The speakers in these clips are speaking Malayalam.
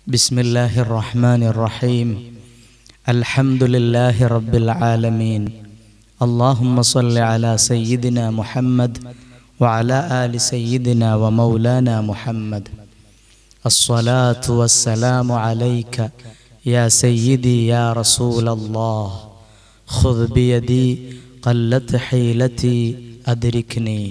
بسم الله الرحمن الرحيم الحمد لله رب العالمين اللهم صل على سيدنا محمد وعلى آل سيدنا ومولانا محمد الصلاة والسلام عليك يا سيدي يا رسول الله خذ بيدي قلت حيلتي أدركني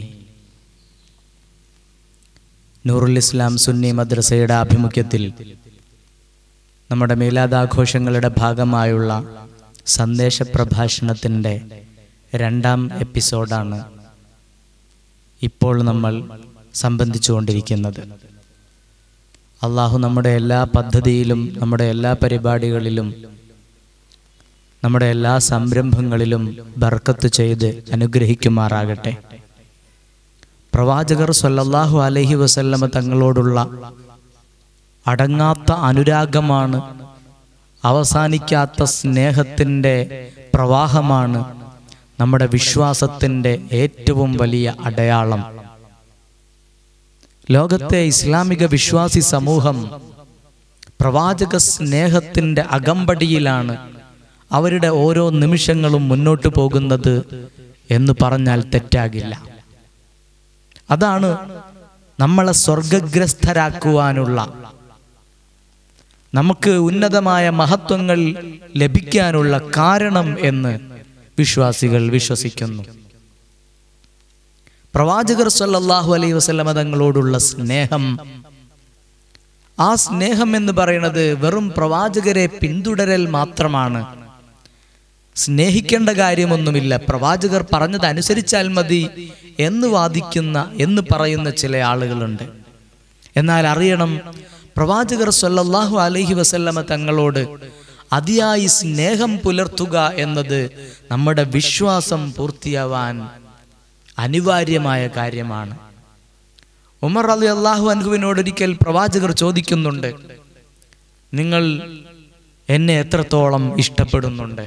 നൂറുൽ ഇസ്ലാം സുന്നി മദ്രസയുടെ ആഭിമുഖ്യത്തിൽ നമ്മുടെ മീലാദാഘോഷങ്ങളുടെ ഭാഗമായുള്ള സന്ദേശ പ്രഭാഷണത്തിൻ്റെ രണ്ടാം എപ്പിസോഡാണ് ഇപ്പോൾ നമ്മൾ സംബന്ധിച്ചുകൊണ്ടിരിക്കുന്നത് അള്ളാഹു നമ്മുടെ എല്ലാ പദ്ധതിയിലും നമ്മുടെ എല്ലാ പരിപാടികളിലും നമ്മുടെ എല്ലാ സംരംഭങ്ങളിലും ബർക്കത്ത് ചെയ്ത് അനുഗ്രഹിക്കുമാറാകട്ടെ പ്രവാചകർ സല്ലല്ലാഹു അലൈഹി വസല്ലമ തങ്ങളോടുള്ള അടങ്ങാത്ത അനുരാഗമാണ് അവസാനിക്കാത്ത സ്നേഹത്തിൻ്റെ പ്രവാഹമാണ് നമ്മുടെ വിശ്വാസത്തിൻ്റെ ഏറ്റവും വലിയ അടയാളം ലോകത്തെ ഇസ്ലാമിക വിശ്വാസി സമൂഹം പ്രവാചക സ്നേഹത്തിൻ്റെ അകമ്പടിയിലാണ് അവരുടെ ഓരോ നിമിഷങ്ങളും മുന്നോട്ട് പോകുന്നത് എന്ന് പറഞ്ഞാൽ തെറ്റാകില്ല അതാണ് നമ്മളെ സ്വർഗഗ്രസ്തരാക്കുവാനുള്ള നമുക്ക് ഉന്നതമായ മഹത്വങ്ങൾ ലഭിക്കാനുള്ള കാരണം എന്ന് വിശ്വാസികൾ വിശ്വസിക്കുന്നു പ്രവാചകർ സല്ലല്ലാഹു അലൈഹി വസല്ലമ തങ്ങളോടുള്ള സ്നേഹം ആ സ്നേഹം എന്ന് പറയുന്നത് വെറും പ്രവാചകരെ പിന്തുടരൽ മാത്രമാണ് സ്നേഹിക്കേണ്ട കാര്യമൊന്നുമില്ല പ്രവാചകർ പറഞ്ഞത് അനുസരിച്ചാൽ മതി എന്ന് വാദിക്കുന്ന എന്ന് പറയുന്ന ചില ആളുകളുണ്ട് എന്നാൽ അറിയണം പ്രവാചകർ സല്ലല്ലാഹു അലൈഹി വസല്ലമ തങ്ങളോട് അതിയായി സ്നേഹം പുലർത്തുക എന്നത് നമ്മുടെ വിശ്വാസം പൂർത്തിയാവാൻ അനിവാര്യമായ കാര്യമാണ് ഉമർ അലി അള്ളാഹു അൻഹുവിനോട് ഒരിക്കൽ പ്രവാചകർ ചോദിക്കുന്നുണ്ട് നിങ്ങൾ എന്നെ എത്രത്തോളം ഇഷ്ടപ്പെടുന്നുണ്ട്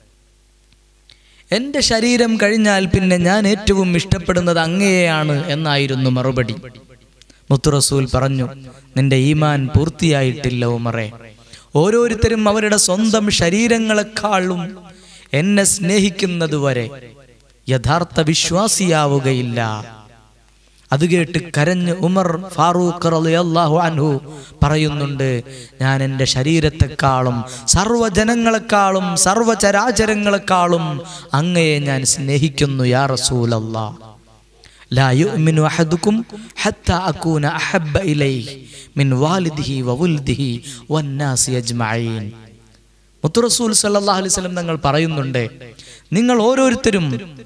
എൻ്റെ ശരീരം കഴിഞ്ഞാൽ പിന്നെ ഞാൻ ഏറ്റവും ഇഷ്ടപ്പെടുന്നത് അങ്ങയെയാണ് എന്നായിരുന്നു മറുപടി മുത്തുറസൂൽ പറഞ്ഞു നിന്റെ ഈമാൻ പൂർത്തിയായിട്ടില്ല ഉമറെ ഓരോരുത്തരും അവരുടെ സ്വന്തം ശരീരങ്ങളെക്കാളും എന്നെ സ്നേഹിക്കുന്നത് വരെ യഥാർത്ഥ വിശ്വാസിയാവുകയില്ല അത് കേട്ട് കരഞ്ഞ് ഉമർ ഫാറൂഖ് റളിയല്ലാഹു അൻഹു പറയുന്നുണ്ട് ഞാൻ എൻ്റെ ശരീരത്തെക്കാളും സർവ്വജനങ്ങളെക്കാളും സർവ്വചരാചരങ്ങളെക്കാളും അങ്ങയെ ഞാൻ സ്നേഹിക്കുന്നു യാ റസൂലല്ലാ ലാ യുഅ്മിനു അഹദുക്കും ഹത്താ അകൂന അഹബ്ബ ഇലൈഹി മിൻ വാലിദിഹി വവുൽദിഹി വന്നാസി അജ്മഈൻ മുത്തുറസൂൽ സല്ലല്ലാഹു അലൈഹി വസല്ലം തങ്ങൾ പറയുന്നുണ്ട് നിങ്ങൾ ഓരോരുത്തരും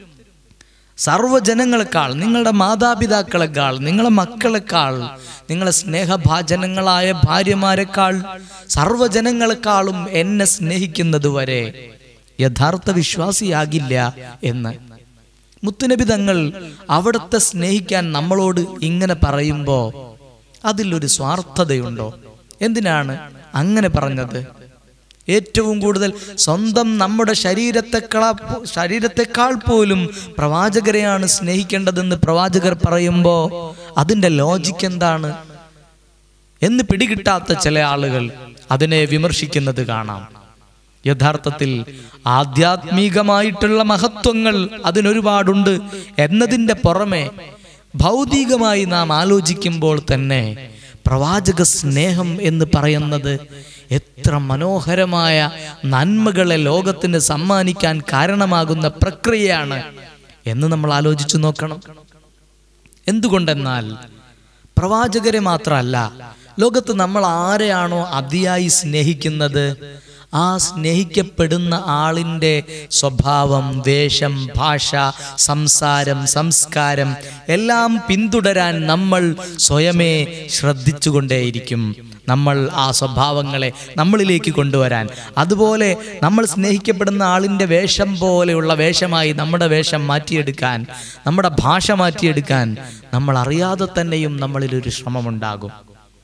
സർവ്വജനങ്ങളെക്കാൾ നിങ്ങളുടെ മാതാപിതാക്കളെക്കാൾ നിങ്ങളെ മക്കളെക്കാൾ നിങ്ങളെ സ്നേഹഭാജനങ്ങളായ ഭാര്യമാരെക്കാൾ സർവ്വജനങ്ങളെക്കാളും എന്നെ സ്നേഹിക്കുന്നത് വരെ യഥാർത്ഥ വിശ്വാസിയാകില്ല എന്ന് മുത്തുനബി തങ്ങൾ അവിടുത്തെ സ്നേഹിക്കാൻ നമ്മളോട് ഇങ്ങനെ പറയുമ്പോ അതിലൊരു സ്വാർത്ഥതയുണ്ടോ എന്തിനാണ് അങ്ങനെ പറഞ്ഞത് ഏറ്റവും കൂടുതൽ സ്വന്തം നമ്മുടെ ശരീരത്തെക്കാൾ ശരീരത്തെക്കാൾ പോലും പ്രവാചകരെയാണ് സ്നേഹിക്കേണ്ടതെന്ന് പ്രവാചകർ പറയുമ്പോൾ അതിൻ്റെ ലോജിക്ക് എന്താണ് എന്ന് പിടികിട്ടാത്ത ചില ആളുകൾ അതിനെ വിമർശിക്കുന്നത് കാണാം യഥാർത്ഥത്തിൽ ആധ്യാത്മികമായിട്ടുള്ള മഹത്വങ്ങൾ അതിനൊരുപാടുണ്ട് എന്നതിൻ്റെ പുറമെ ഭൗതികമായി നാം ആലോചിക്കുമ്പോൾ തന്നെ പ്രവാചക സ്നേഹം എന്ന് പറയുന്നത് എത്ര മനോഹരമായ നന്മകളെ ലോകത്തിന് സമ്മാനിക്കാൻ കാരണമാകുന്ന പ്രക്രിയയാണ് എന്ന് നമ്മൾ ആലോചിച്ചു നോക്കണം എന്തുകൊണ്ടെന്നാൽ പ്രവാചകരെ മാത്രമല്ല ലോകത്ത് നമ്മൾ ആരെയാണോ അതിയായി സ്നേഹിക്കുന്നത് ആ സ്നേഹിക്കപ്പെടുന്ന ആളിൻ്റെ സ്വഭാവം വേഷം ഭാഷ സംസാരം സംസ്കാരം എല്ലാം പിന്തുടരാൻ നമ്മൾ സ്വയമേ ശ്രദ്ധിച്ചുകൊണ്ടേയിരിക്കും നമ്മൾ ആ സ്വഭാവങ്ങളെ നമ്മളിലേക്ക് കൊണ്ടുവരാൻ അതുപോലെ നമ്മൾ സ്നേഹിക്കപ്പെടുന്ന ആളിൻ്റെ വേഷം പോലെയുള്ള വേഷമായി നമ്മുടെ വേഷം മാറ്റിയെടുക്കാൻ നമ്മുടെ ഭാഷ മാറ്റിയെടുക്കാൻ നമ്മൾ അറിയാതെ തന്നെയും നമ്മളിലൊരു ശ്രമമുണ്ടാകും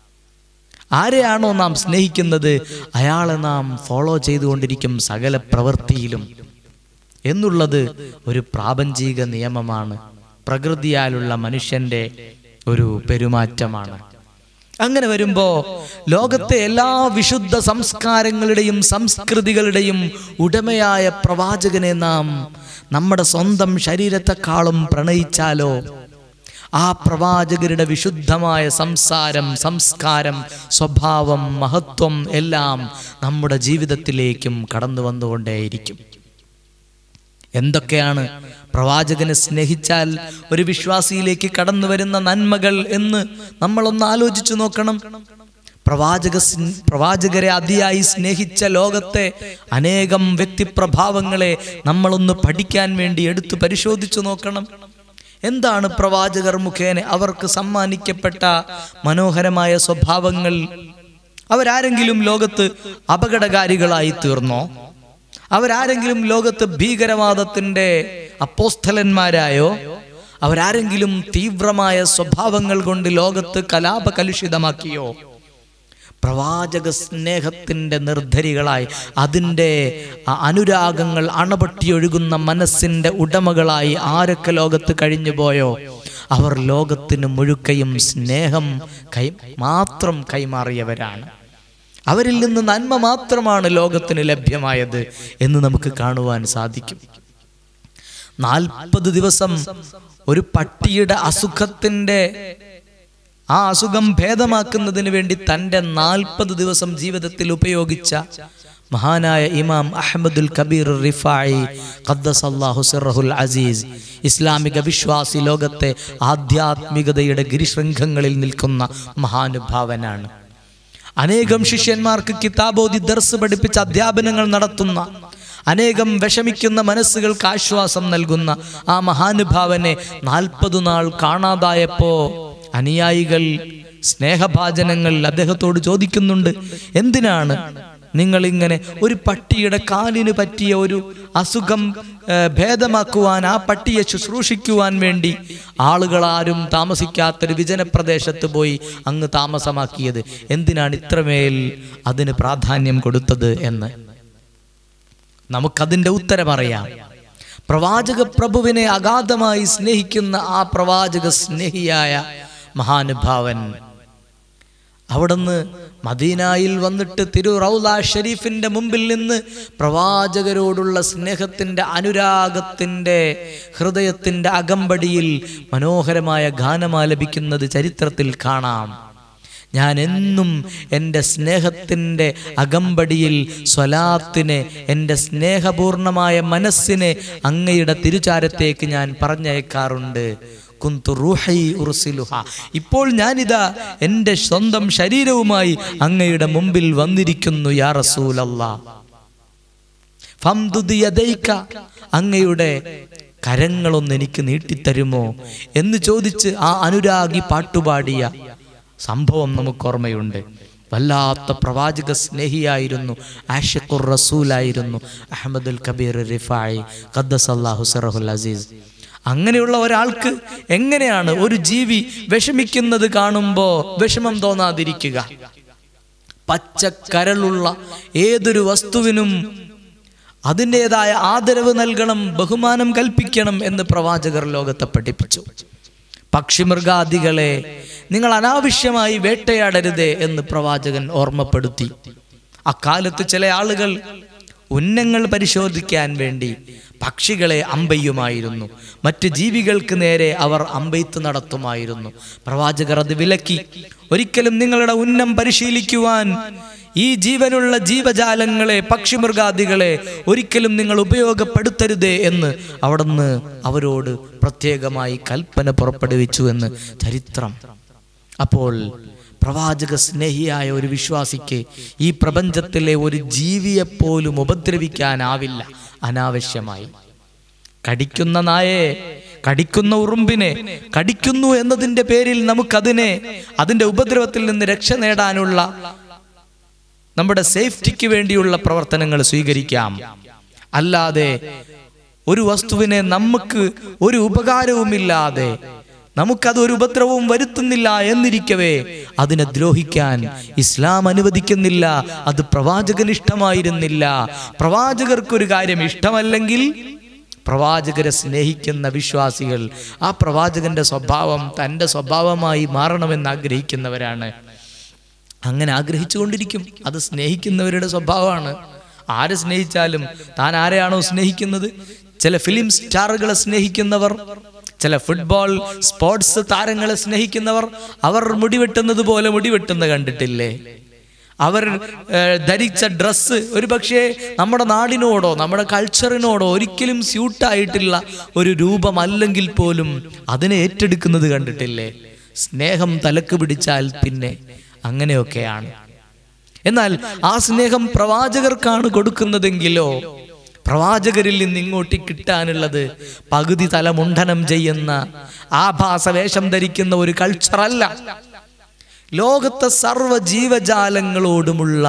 ആരെയാണോ നാം സ്നേഹിക്കുന്നത് അയാളെ നാം ഫോളോ ചെയ്തുകൊണ്ടിരിക്കും സകല പ്രവൃത്തിയിലും എന്നുള്ളത് ഒരു പ്രാപഞ്ചിക നിയമമാണ് പ്രകൃതിയാലുള്ള മനുഷ്യന്റെ ഒരു പെരുമാറ്റമാണ് അങ്ങനെ വരുമ്പോ ലോകത്തെ എല്ലാ വിശുദ്ധ സംസ്കാരങ്ങളുടെയും സംസ്കൃതികളുടെയും ഉടമയായ പ്രവാചകനെ നാം നമ്മുടെ സ്വന്തം ശരീരത്തെക്കാളും പ്രണയിച്ചാലോ ആ പ്രവാചകരുടെ വിശുദ്ധമായ സംസാരം സംസ്കാരം സ്വഭാവം മഹത്വം എല്ലാം നമ്മുടെ ജീവിതത്തിലേക്കും കടന്നു വന്നുകൊണ്ടേയിരിക്കും എന്തൊക്കെയാണ് പ്രവാചകനെ സ്നേഹിച്ചാൽ ഒരു വിശ്വാസിയിലേക്ക് കടന്നു വരുന്ന നന്മകൾ എന്ന് നമ്മളൊന്ന് ആലോചിച്ചു നോക്കണം പ്രവാചക സ്ന- പ്രവാചകരെ അതിയായി സ്നേഹിച്ച ലോകത്തെ അനേകം വ്യക്തിപ്രഭാവങ്ങളെ നമ്മളൊന്ന് പഠിക്കാൻ വേണ്ടി എടുത്തു പരിശോധിച്ചു നോക്കണം എന്താണ് പ്രവാചകർ മുഖേന അവർക്ക് സമ്മാനിക്കപ്പെട്ട മനോഹരമായ സ്വഭാവങ്ങൾ അവരാരെങ്കിലും ലോകത്ത് അപകടകാരികളായി തീർന്നോ അവരാരെങ്കിലും ലോകത്ത് ഭീകരവാദത്തിന്റെ അപ്പോസ്ഥലന്മാരായോ അവരാരെങ്കിലും തീവ്രമായ സ്വഭാവങ്ങൾ കൊണ്ട് ലോകത്ത് കലാപ കലുഷിതമാക്കിയോ പ്രവാചക സ്നേഹത്തിന്റെ നിർദ്ധരികളായി അതിൻ്റെ ആ അനുരാഗങ്ങൾ അണപൊട്ടിയൊഴുകുന്ന മനസ്സിന്റെ ഉടമകളായി ആരൊക്കെ ലോകത്ത് കഴിഞ്ഞു പോയോ അവർ ലോകത്തിന് മുഴുക്കയും സ്നേഹം കൈ മാത്രം കൈമാറിയവരാണ് അവരിൽ നിന്ന് നന്മ മാത്രമാണ് ലോകത്തിന് ലഭ്യമായത് എന്ന് നമുക്ക് കാണുവാൻ സാധിക്കും നാൽപ്പത് ദിവസം ഒരു പട്ടിയുടെ അസുഖത്തിന്റെ ആ അസുഖം ഭേദമാക്കുന്നതിന് വേണ്ടി തൻ്റെ നാൽപ്പത് ദിവസം ജീവിതത്തിൽ ഉപയോഗിച്ച മഹാനായ ഇമാം അഹമ്മദുൽ കബീർ റിഫായി ഖദ്ദസല്ലാഹു സിറഹുൽ അസീസ് ഇസ്ലാമിക വിശ്വാസി ലോകത്തെ ആധ്യാത്മികതയുടെ ഗിരിശൃംഖങ്ങളിൽ നിൽക്കുന്ന മഹാനുഭാവനാണ് അനേകം ശിഷ്യന്മാർക്ക് കിതാബോധി ദർസ് പഠിപ്പിച്ച അധ്യാപനങ്ങൾ നടത്തുന്ന അനേകം വിഷമിക്കുന്ന മനസ്സുകൾക്ക് ആശ്വാസം നൽകുന്ന ആ മഹാനുഭാവനെ നാൽപ്പതു നാൾ കാണാതായപ്പോ അനുയായികൾ സ്നേഹഭാചനങ്ങൾ അദ്ദേഹത്തോട് ചോദിക്കുന്നുണ്ട് എന്തിനാണ് നിങ്ങൾ ഇങ്ങനെ ഒരു പട്ടിയുടെ കാലിന് പറ്റിയ ഒരു അസുഖം ഏ, ഭേദമാക്കുവാൻ ആ പട്ടിയെ ശുശ്രൂഷിക്കുവാൻ വേണ്ടി ആളുകളാരും താമസിക്കാത്തൊരു വിജനപ്രദേശത്ത് പോയി അങ്ങ് താമസമാക്കിയത് എന്തിനാണ് ഇത്രമേൽ അതിന് പ്രാധാന്യം കൊടുത്തത് എന്ന് നമുക്കതിൻ്റെ ഉത്തരമറിയാം പ്രവാചക പ്രഭുവിനെ അഗാധമായി സ്നേഹിക്കുന്ന ആ പ്രവാചക സ്നേഹിയായ മഹാനുഭാവൻ അവിടുന്ന് മദീനായിൽ വന്നിട്ട് തിരു റൗല ഷരീഫിന്റെ മുമ്പിൽ നിന്ന് പ്രവാചകരോടുള്ള സ്നേഹത്തിന്റെ അനുരാഗത്തിന്റെ ഹൃദയത്തിന്റെ അകമ്പടിയിൽ മനോഹരമായ ഗാനമാലപിക്കുന്നത് ചരിത്രത്തിൽ കാണാം ഞാൻ എന്നും എൻ്റെ സ്നേഹത്തിൻ്റെ അകമ്പടിയിൽ സ്വലാത്തിനെ എൻ്റെ സ്നേഹപൂർണമായ മനസ്സിനെ അങ്ങയുടെ തിരുചാരത്തേക്ക് ഞാൻ പറഞ്ഞയക്കാറുണ്ട് കുന്തു റൂഹി ഉർസിലുഹ ഇപ്പോൾ ഞാനിതാ എൻ്റെ സ്വന്തം ശരീരവുമായി അങ്ങയുടെ മുമ്പിൽ വന്നിരിക്കുന്നു യാ റസൂലല്ലാ ഫംദുദ് യദൈക അങ്ങയുടെ കരങ്ങളൊന്ന് എനിക്ക് നീട്ടിത്തരുമോ എന്ന് ചോദിച്ച് ആ അനുരാഗി പാട്ടുപാടിയ സംഭവം നമുക്ക് ഓർമ്മയുണ്ട് വല്ലാത്ത പ്രവാചക സ്നേഹിയായിരുന്നു ആഷിഖുർ റസൂലായിരുന്നു അഹമ്മദുൽ കബീർ റിഫായി ഖദ്ദസല്ലാഹു സറഹുൽ അസീസ് അങ്ങനെയുള്ള ഒരാൾക്ക് എങ്ങനെയാണ് ഒരു ജീവി വിഷമിക്കുന്നത് കാണുമ്പോൾ വിഷമം തോന്നാതിരിക്കുക പച്ചക്കരളുള്ള ഏതൊരു വസ്തുവിനും അതിൻ്റെതായ ആദരവ് നൽകണം ബഹുമാനം കൽപ്പിക്കണം എന്ന് പ്രവാചകർ ലോകത്തെ പഠിപ്പിച്ചു പക്ഷിമൃഗാദികളെ നിങ്ങൾ അനാവശ്യമായി വേട്ടയാടരുതേ എന്ന് പ്രവാചകൻ ഓർമ്മപ്പെടുത്തി അക്കാലത്ത് ചില ആളുകൾ ഉന്നങ്ങൾ പരിശോധിക്കാൻ വേണ്ടി പക്ഷികളെ അമ്പയ്യുമായിരുന്നു മറ്റ് ജീവികൾക്ക് നേരെ അവർ അമ്പെയ്ത്ത് നടത്തുമായിരുന്നു പ്രവാചകർ അത് വിലക്കി ഒരിക്കലും നിങ്ങളുടെ ഉന്നം പരിശീലിക്കുവാൻ ഈ ജീവനുള്ള ജീവജാലങ്ങളെ പക്ഷിമൃഗാദികളെ ഒരിക്കലും നിങ്ങൾ ഉപയോഗപ്പെടുത്തരുതേ എന്ന് അവിടുന്ന് അവരോട് പ്രത്യേകമായി കൽപ്പന പുറപ്പെടുവിച്ചു എന്ന് ചരിത്രം അപ്പോൾ പ്രവാചക സ്നേഹിയായ ഒരു വിശ്വാസിക്ക് ഈ പ്രപഞ്ചത്തിലെ ഒരു ജീവിയെപ്പോലും ഉപദ്രവിക്കാനാവില്ല അനാവശ്യമായി കടിക്കുന്ന നായെ കടിക്കുന്ന ഉറുമ്പിനെ കടിക്കുന്നു എന്നതിന്റെ പേരിൽ നമുക്കതിനെ അതിന്റെ ഉപദ്രവത്തിൽ നിന്ന് രക്ഷ നേടാനുള്ള നമ്മുടെ സേഫ്റ്റിക്ക് വേണ്ടിയുള്ള പ്രവർത്തനങ്ങൾ സ്വീകരിക്കാം അല്ലാതെ ഒരു വസ്തുവിനെ നമുക്ക് ഒരു ഉപകാരവുമില്ലാതെ നമുക്കത് ഒരു ഉപദ്രവവും വരുത്തുന്നില്ല എന്നിരിക്കവേ അതിനെ ദ്രോഹിക്കാൻ ഇസ്ലാം അനുവദിക്കുന്നില്ല അത് പ്രവാചകന് ഇഷ്ടമായിരുന്നില്ല പ്രവാചകർക്കൊരു കാര്യം ഇഷ്ടമല്ലെങ്കിൽ പ്രവാചകരെ സ്നേഹിക്കുന്ന വിശ്വാസികൾ ആ പ്രവാചകന്റെ സ്വഭാവം തൻ്റെ സ്വഭാവമായി മാറണമെന്ന് ആഗ്രഹിക്കുന്നവരാണ് അങ്ങനെ ആഗ്രഹിച്ചുകൊണ്ടിരിക്കും അത് സ്നേഹിക്കുന്നവരുടെ സ്വഭാവമാണ് ആരെ സ്നേഹിച്ചാലും താൻ ആരെയാണോ സ്നേഹിക്കുന്നത് ചില ഫിലിം സ്റ്റാറുകളെ സ്നേഹിക്കുന്നവർ ചില ഫുട്ബോൾ സ്പോർട്സ് താരങ്ങളെ സ്നേഹിക്കുന്നവർ അവർ മുടിവെട്ടുന്നത് പോലെ മുടിവെട്ടുന്ന കണ്ടിട്ടില്ലേ അവർ ഏഹ്, ധരിച്ച ഡ്രസ്സ് ഒരു പക്ഷേ നമ്മുടെ നാടിനോടോ നമ്മുടെ കൾച്ചറിനോടോ ഒരിക്കലും സ്യൂട്ടായിട്ടുള്ള ഒരു രൂപമല്ലെങ്കിൽ പോലും അതിനെ ഏറ്റെടുക്കുന്നത് കണ്ടിട്ടില്ലേ സ്നേഹം തലക്ക് പിടിച്ചാൽ പിന്നെ അങ്ങനെയൊക്കെയാണ് എന്നാൽ ആ സ്നേഹം പ്രവാചകർക്കാണ് കൊടുക്കുന്നതെങ്കിലോ പ്രവാചകരിൽ നിന്ന് ഇങ്ങോട്ട് കിട്ടാനുള്ളത് പകുതി തല മുണ്ഡനം ചെയ്യുന്ന ആഭാസ വേഷം ധരിക്കുന്ന ഒരു കൾച്ചറല്ല ലോകത്തെ സർവ്വ ജീവജാലങ്ങളോടുമുള്ള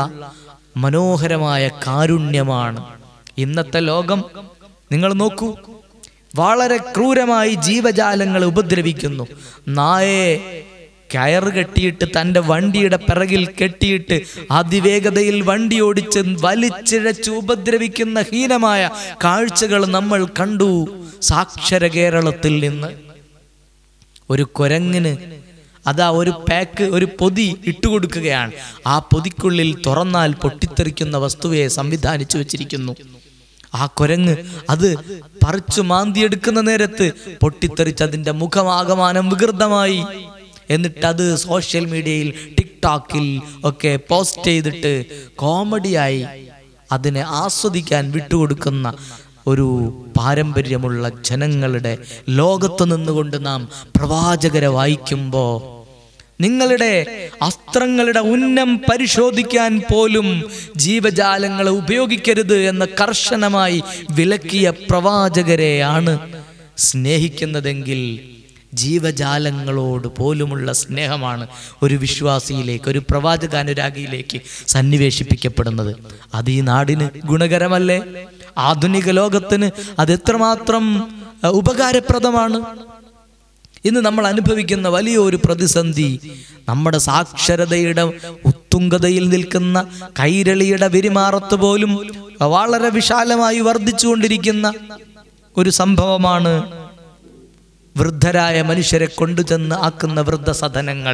മനോഹരമായ കാരുണ്യമാണ് ഇന്നത്തെ ലോകം നിങ്ങൾ നോക്കൂ വളരെ ക്രൂരമായി ജീവജാലങ്ങളെ ഉപദ്രവിക്കുന്നു നായയെ കയറ് കെട്ടിയിട്ട് തൻ്റെ വണ്ടിയുടെ പിറകിൽ കെട്ടിയിട്ട് അതിവേഗതയിൽ വണ്ടി ഓടിച്ച് വലിച്ചിഴച്ച് ഉപദ്രവിക്കുന്ന ഹീനമായ കാഴ്ചകൾ നമ്മൾ കണ്ടു സാക്ഷര കേരളത്തിൽ നിന്ന് ഒരു കുരങ്ങിന് അതാ ഒരു പാക്ക് ഒരു പൊതി ഇട്ടുകൊടുക്കുകയാണ് ആ പൊതിക്കുള്ളിൽ തുറന്നാൽ പൊട്ടിത്തെറിക്കുന്ന വസ്തുവെ സംവിധാനിച്ചു വെച്ചിരിക്കുന്നു ആ കുരങ്ങ് അത് പറിച്ചു മാന്തിയെടുക്കുന്ന നേരത്ത് പൊട്ടിത്തെറിച്ച് അതിന്റെ മുഖമാകമാനം വികൃതമായി എന്നിട്ട് അത് സോഷ്യൽ മീഡിയയിൽ ടിക്ടോക്കിൽ ഒക്കെ പോസ്റ്റ് ചെയ്തിട്ട് കോമഡിയായി അതിനെ ആസ്വദിക്കാൻ വിട്ടുകൊടുക്കുന്ന ഒരു പാരമ്പര്യമുള്ള ജനങ്ങളുടെ ലോകത്ത് നിന്നുകൊണ്ട് നാം പ്രവാചകരെ വായിക്കുമ്പോൾ നിങ്ങളുടെ അസ്ത്രങ്ങളുടെ ഉന്നം പരിശോധിക്കാൻ പോലും ജീവജാലങ്ങളെ ഉപയോഗിക്കരുത് എന്ന് കർശനമായി വിലക്കിയ പ്രവാചകരെയാണ് സ്നേഹിക്കുന്നതെങ്കിൽ ജീവജാലങ്ങളോട് പോലുമുള്ള സ്നേഹമാണ് ഒരു വിശ്വാസിയിലേക്ക് ഒരു പ്രവാചകാനുരാഗിയിലേക്ക് സന്നിവേശിപ്പിക്കപ്പെടുന്നത് അത് ഈ നാടിന് ഗുണകരമല്ലേ ആധുനിക ലോകത്തിന് അത് എത്രമാത്രം അഹ്, ഉപകാരപ്രദമാണ് ഇന്ന് നമ്മൾ അനുഭവിക്കുന്ന വലിയൊരു പ്രതിസന്ധി നമ്മുടെ സാക്ഷരതയുടെ ഉത്തുംഗതയിൽ നിൽക്കുന്ന കൈരളിയുടെ വെരിമാറത്ത് പോലും വളരെ വിശാലമായി വർദ്ധിച്ചുകൊണ്ടിരിക്കുന്ന ഒരു സംഭവമാണ് വൃദ്ധരായ മനുഷ്യരെ കൊണ്ടുചെന്ന് ആക്കുന്ന വൃദ്ധസദനങ്ങൾ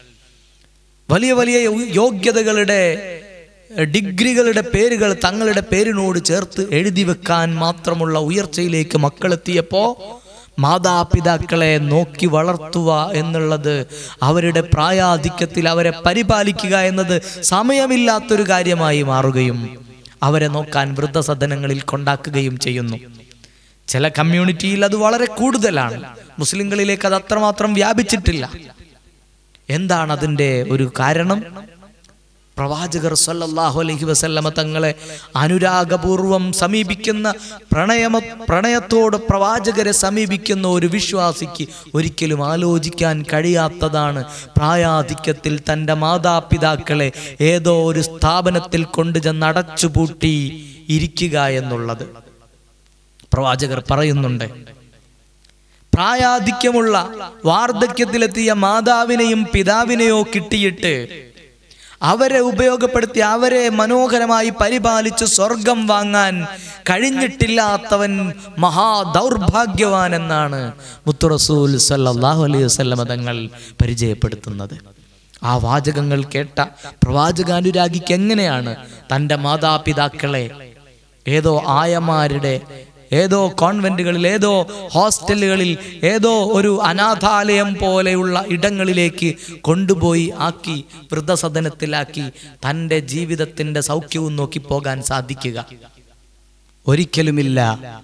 വലിയ വലിയ യോഗ്യതകളുടെ ഡിഗ്രികളുടെ പേരുകൾ തങ്ങളുടെ പേരിനോട് ചേർത്ത് എഴുതി വെക്കാൻ മാത്രമുള്ള ഉയർച്ചയിലേക്ക് മക്കളെത്തിയപ്പോ മാതാപിതാക്കളെ നോക്കി വളർത്തുക എന്നുള്ളത് അവരുടെ പ്രായാധിക്യത്തിൽ അവരെ പരിപാലിക്കുക എന്നത് സമയമില്ലാത്തൊരു കാര്യമായി മാറുകയും അവരെ നോക്കാൻ വൃദ്ധസദനങ്ങളിൽ കൊണ്ടാക്കുകയും ചെയ്യുന്നു ചില കമ്മ്യൂണിറ്റിയിൽ അത് വളരെ കൂടുതലാണ് മുസ്ലിങ്ങളിലേക്ക് അത് അത്രമാത്രം വ്യാപിച്ചിട്ടില്ല എന്താണ് അതിൻ്റെ ഒരു കാരണം പ്രവാചകർ സല്ലല്ലാഹു അലൈഹി വസല്ലമ തങ്ങളെ അനുരാഗപൂർവം സമീപിക്കുന്ന പ്രണയമ പ്രണയത്തോട് പ്രവാചകരെ സമീപിക്കുന്ന ഒരു വിശ്വാസിക്ക് ഒരിക്കലും ആലോചിക്കാൻ കഴിയാത്തതാണ് പ്രായാധിക്യത്തിൽ തൻ്റെ മാതാപിതാക്കളെ ഏതോ ഒരു സ്ഥാപനത്തിൽ കൊണ്ടുചെന്ന് അടച്ചുപൂട്ടി ഇരിക്കുക എന്നുള്ളത് പ്രവാചകർ പറയുന്നുണ്ട് പ്രായാധിക്യമുള്ള വാർദ്ധക്യത്തിലെത്തിയ മാതാവിനെയും പിതാവിനെയോ കിട്ടിയിട്ട് അവരെ ഉപയോഗപ്പെടുത്തി അവരെ മനോഹരമായി പരിപാലിച്ച് സ്വർഗം വാങ്ങാൻ കഴിഞ്ഞിട്ടില്ലാത്തവൻ മഹാദൗർഭാഗ്യവാൻ എന്നാണ് മുത്തുറസൂൽ സല്ലല്ലാഹു അലൈഹി വസല്ലമ തങ്ങൾ പരിചയപ്പെടുത്തുന്നത് ആ വാചകങ്ങൾ കേട്ട പ്രവാചകാനുരാഗിക്ക് എങ്ങനെയാണ് തൻ്റെ മാതാപിതാക്കളെ ഏതോ ആയമാരുടെ ഏതോ കോൺവെന്റുകളിൽ ഏതോ ഹോസ്റ്റലുകളിൽ ഏതോ ഒരു അനാഥാലയം പോലെയുള്ള ഇടങ്ങളിലേക്ക് കൊണ്ടുപോയി ആക്കി വൃദ്ധസദനത്തിലാക്കി തൻ്റെ ജീവിതത്തിൻ്റെ സൗഖ്യവും നോക്കി പോകാൻ സാധിക്കുക ഒരിക്കലുമില്ല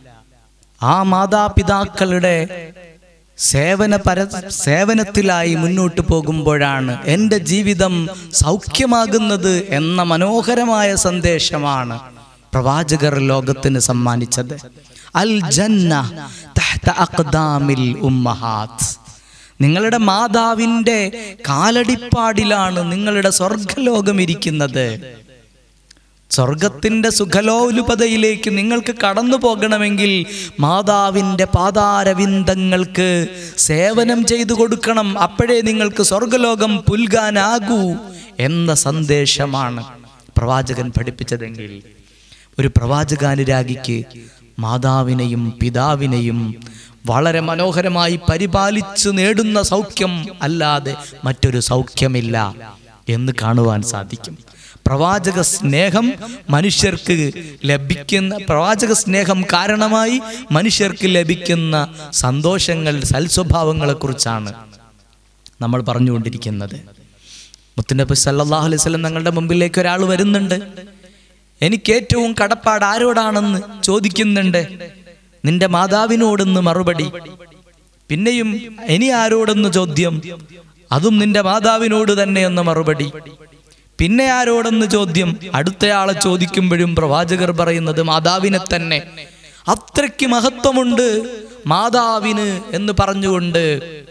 ആ മാതാപിതാക്കളുടെ സേവന പര സേവനത്തിലായി മുന്നോട്ട് പോകുമ്പോഴാണ് എൻ്റെ ജീവിതം സൗഖ്യമാകുന്നത് എന്ന മനോഹരമായ സന്ദേശമാണ് പ്രവാചകർ ലോകത്തിന് സമ്മാനിച്ചത് അൽ ജന്ന തഹ്ത അഖ്ദാമിൽ ഉമ്മഹാത്ത് നിങ്ങളുടെ മാതാവിൻ്റെ കാലടിപ്പാടിലാണ് നിങ്ങളുടെ സ്വർഗലോകം ഇരിക്കുന്നത് സ്വർഗത്തിന്റെ സുഖലോലുപതയിലേക്ക് നിങ്ങൾക്ക് കടന്നു പോകണമെങ്കിൽ മാതാവിൻ്റെ പാതാരവിന്ദങ്ങൾക്ക് സേവനം ചെയ്തു കൊടുക്കണം അപ്പോഴേ നിങ്ങൾക്ക് സ്വർഗലോകം പുൽകാനാകൂ എന്ന സന്ദേശമാണ് പ്രവാചകൻ പഠിപ്പിച്ചതെങ്കിൽ ഒരു പ്രവാചകാനുരാഗിക്ക് മാതാവിനെയും പിതാവിനെയും വളരെ മനോഹരമായി പരിപാലിച്ചു നേടുന്ന സൗഖ്യം അല്ലാതെ മറ്റൊരു സൗഖ്യമില്ല എന്ന് കാണുവാൻ സാധിക്കും പ്രവാചക സ്നേഹം മനുഷ്യർക്ക് ലഭിക്കുന്ന പ്രവാചക സ്നേഹം കാരണമായി മനുഷ്യർക്ക് ലഭിക്കുന്ന സന്തോഷങ്ങൾ സൽസ്വഭാവങ്ങളെക്കുറിച്ചാണ് നമ്മൾ പറഞ്ഞുകൊണ്ടിരിക്കുന്നത് മുത്തുനബി സല്ലല്ലാഹു അലൈഹി വസല്ലം തങ്ങളുടെ മുമ്പിലേക്ക് ഒരാൾ വരുന്നുണ്ട് എനിക്ക് ഏറ്റവും കടപ്പാട് ആരോടാണെന്ന് ചോദിക്കുന്നുണ്ട് നിന്റെ മാതാവിനോടെന്ന് മറുപടി പിന്നെയും ഇനി ആരോടെന്ന് ചോദ്യം അതും നിന്റെ മാതാവിനോട് തന്നെ എന്ന മറുപടി പിന്നെ ആരോടെന്ന് ചോദ്യം അടുത്തയാളെ ചോദിക്കുമ്പോഴും പ്രവാചകർ പറയുന്നത് മാതാവിനെ തന്നെ അത്രയ്ക്ക് മഹത്വമുണ്ട് മാതാവിന് എന്ന് പറഞ്ഞുകൊണ്ട്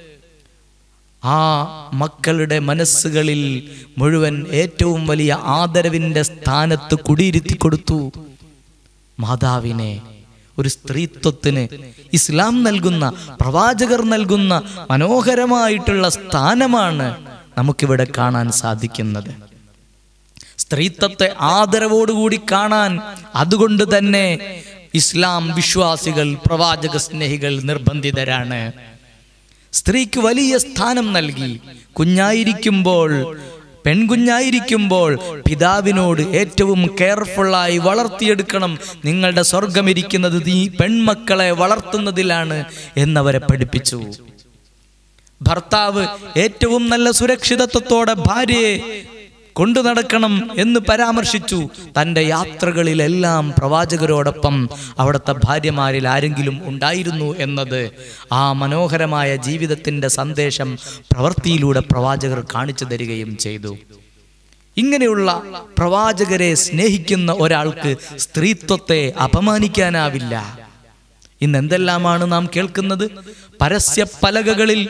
ആ മക്കളുടെ മനസ്സുകളിൽ മുഴുവൻ ഏറ്റവും വലിയ ആദരവിന്റെ സ്ഥാനത്ത് കുടിയിരുത്തി കൊടുത്തു മാതാവിനെ ഒരു സ്ത്രീത്വത്തിന് ഇസ്ലാം നൽകുന്ന പ്രവാചകർ നൽകുന്ന മനോഹരമായിട്ടുള്ള സ്ഥാനമാണ് നമുക്കിവിടെ കാണാൻ സാധിക്കുന്നത് സ്ത്രീത്വത്തെ ആദരവോടുകൂടി കാണാൻ അതുകൊണ്ട് തന്നെ ഇസ്ലാം വിശ്വാസികൾ പ്രവാചക സ്നേഹികൾ നിർബന്ധിതരാണ് സ്ത്രീക്ക് വലിയ സ്ഥാനം നൽകി കുഞ്ഞായിരിക്കുമ്പോൾ പെൺകുഞ്ഞായിരിക്കുമ്പോൾ പിതാവിനോട് ഏറ്റവും കെയർഫുള്ളായി വളർത്തിയെടുക്കണം നിങ്ങളുടെ സ്വർഗമിരിക്കുന്നത് ഈ പെൺമക്കളെ വളർത്തുന്നതിലാണ് എന്നവരെ പഠിപ്പിച്ചു ഭർത്താവ് ഏറ്റവും നല്ല സുരക്ഷിതത്വത്തോടെ ഭാര്യയെ കൊണ്ടു നടക്കണം എന്ന് പരാമർശിച്ചു തൻ്റെ യാത്രകളിലെല്ലാം പ്രവാചകരോടൊപ്പം അവിടുത്തെ ഭാര്യമാരിൽ ആരെങ്കിലും ഉണ്ടായിരുന്നു എന്നത് ആ മനോഹരമായ ജീവിതത്തിൻ്റെ സന്ദേശം പ്രവൃത്തിയിലൂടെ പ്രവാചകർ കാണിച്ചു തരികയും ചെയ്തു ഇങ്ങനെയുള്ള പ്രവാചകരെ സ്നേഹിക്കുന്ന ഒരാൾക്ക് സ്ത്രീത്വത്തെ അപമാനിക്കാനാവില്ല ഇന്ന് എന്തെല്ലാമാണ് നാം കേൾക്കുന്നത് പരസ്യ പലകകളിൽ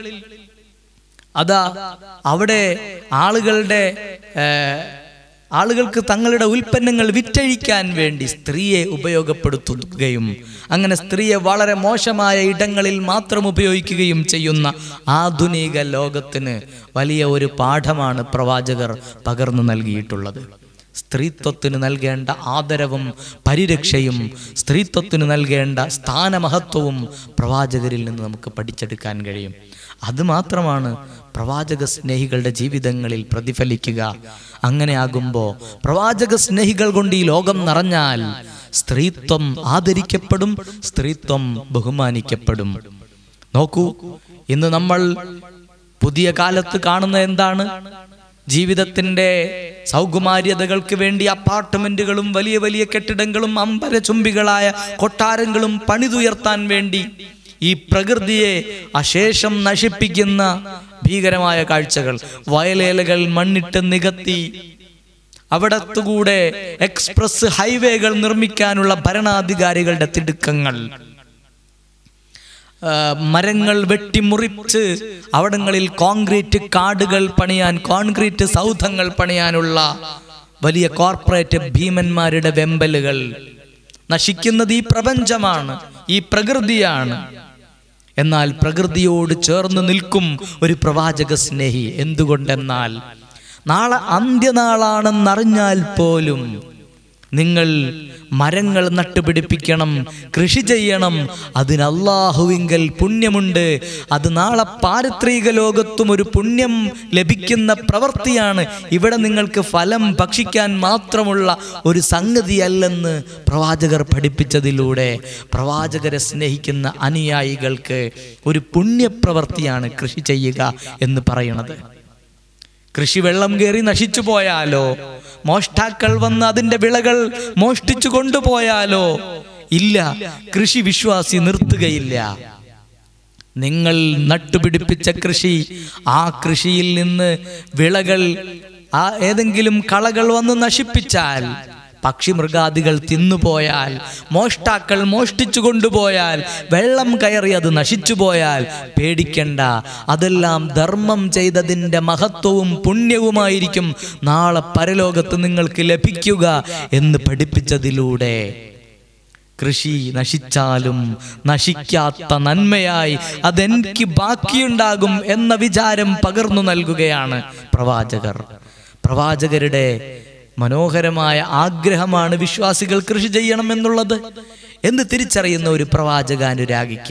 അതാ അവിടെ ആളുകളുടെ ഏ, ആളുകൾക്ക് തങ്ങളുടെ ഉൽപ്പന്നങ്ങൾ വിറ്റഴിക്കാൻ വേണ്ടി സ്ത്രീയെ ഉപയോഗപ്പെടുത്തുകയും അങ്ങനെ സ്ത്രീയെ വളരെ മോശമായ ഇടങ്ങളിൽ മാത്രം ഉപയോഗിക്കുകയും ചെയ്യുന്ന ആധുനിക ലോകത്തിന് വലിയ ഒരു പാഠമാണ് പ്രവാചകർ പകർന്നു നൽകിയിട്ടുള്ളത് സ്ത്രീത്വത്തിന് നൽകേണ്ട ആദരവും പരിരക്ഷയും സ്ത്രീത്വത്തിന് നൽകേണ്ട സ്ഥാനമഹത്വവും പ്രവാചകരിൽ നിന്ന് നമുക്ക് പഠിച്ചെടുക്കാൻ കഴിയും അത് മാത്രമാണ് പ്രവാചക സ്നേഹികളുടെ ജീവിതങ്ങളിൽ പ്രതിഫലിക്കുക അങ്ങനെ ആകുമ്പോൾ പ്രവാചക സ്നേഹികൾ കൊണ്ട് ഈ ലോകം നിറഞ്ഞാൽ സ്ത്രീത്വം ആദരിക്കപ്പെടും സ്ത്രീത്വം ബഹുമാനിക്കപ്പെടും നോക്കൂ ഇന്ന് നമ്മൾ പുതിയ കാലത്ത് കാണുന്ന എന്താണ് ജീവിതത്തിന്റെ സൗകുമാര്യതകൾക്ക് വേണ്ടി അപ്പാർട്ട്മെന്റുകളും വലിയ വലിയ കെട്ടിടങ്ങളും അമ്പരചുംബികളായ കൊട്ടാരങ്ങളും പണിതുയർത്താൻ വേണ്ടി ഈ പ്രകൃതിയെ അശേഷം നശിപ്പിക്കുന്ന ഭീകരമായ കാഴ്ചകൾ വയലേലകൾ മണ്ണിട്ട് നികത്തി അവിടത്തുകൂടെ എക്സ്പ്രസ് ഹൈവേകൾ നിർമ്മിക്കാനുള്ള ഭരണാധികാരികളുടെ തിടുക്കങ്ങൾ ആ, മരങ്ങൾ വെട്ടിമുറിച്ച് അവിടങ്ങളിൽ കോൺക്രീറ്റ് കാടുകൾ പണിയാൻ കോൺക്രീറ്റ് സൗധങ്ങൾ പണിയാനുള്ള വലിയ കോർപ്പറേറ്റ് ഭീമന്മാരുടെ വെമ്പലുകൾ നശിക്കുന്നത് ഈ പ്രപഞ്ചമാണ് ഈ പ്രകൃതിയാണ് എന്നാൽ പ്രകൃതിയോട് ചേർന്ന് നിൽക്കും ഒരു പ്രവാചക സ്നേഹി എന്തുകൊണ്ടെന്നാൽ നാളെ അന്ത്യനാളാണെന്നറിഞ്ഞാൽ പോലും നിങ്ങൾ മരങ്ങൾ നട്ടുപിടിപ്പിക്കണം കൃഷി ചെയ്യണം അതിന് അള്ളാഹുവിങ്കൽ പുണ്യമുണ്ട് അത് നാളെ പാരിത്രിക ലോകത്തും ഒരു പുണ്യം ലഭിക്കുന്ന പ്രവൃത്തിയാണ് ഇവിടെ നിങ്ങൾക്ക് ഫലം ഭക്ഷിക്കാൻ മാത്രമുള്ള ഒരു സംഗതിയല്ലെന്ന് പ്രവാചകർ പഠിപ്പിച്ചതിലൂടെ പ്രവാചകരെ സ്നേഹിക്കുന്ന അനുയായികൾക്ക് ഒരു പുണ്യപ്രവൃത്തിയാണ് കൃഷി ചെയ്യുക എന്ന് പറയുന്നത് കൃഷി വെള്ളം കയറി നശിച്ചു പോയാലോ മോഷ്ടാക്കൾ വന്ന് അതിന്റെ വിളകൾ മോഷ്ടിച്ചു കൊണ്ടുപോയാലോ ഇല്ല കൃഷി വിശ്വാസി നിർത്തുകയില്ല നിങ്ങൾ നട്ടുപിടിപ്പിച്ച കൃഷി ആ കൃഷിയിൽ നിന്ന് വിളകൾ ആ ഏതെങ്കിലും കളകൾ വന്ന് നശിപ്പിച്ചാൽ പക്ഷിമൃഗാദികൾ തിന്നുപോയാൽ മോഷ്ടാക്കൾ മോഷ്ടിച്ചു കൊണ്ടുപോയാൽ വെള്ളം കയറി അത് നശിച്ചു പോയാൽ പേടിക്കണ്ട അതെല്ലാം ധർമ്മം ചെയ്തതിൻ്റെ മഹത്വവും പുണ്യവുമായിരിക്കും നാളെ പരലോകത്ത് നിങ്ങൾക്ക് ലഭിക്കുക എന്ന് പഠിപ്പിച്ചതിലൂടെ കൃഷി നശിച്ചാലും നശിക്കാത്ത നന്മയായി അതെനിക്ക് ബാക്കിയുണ്ടാകും എന്ന വിചാരം പകർന്നു നൽകുകയാണ് പ്രവാചകർ പ്രവാചകരുടെ മനോഹരമായ ആഗ്രഹമാണ് വിശ്വാസികൾ കൃഷി ചെയ്യണം എന്നുള്ളത് എന്ന് തിരിച്ചറിയുന്ന ഒരു പ്രവാചകാനുരാഗിക്ക്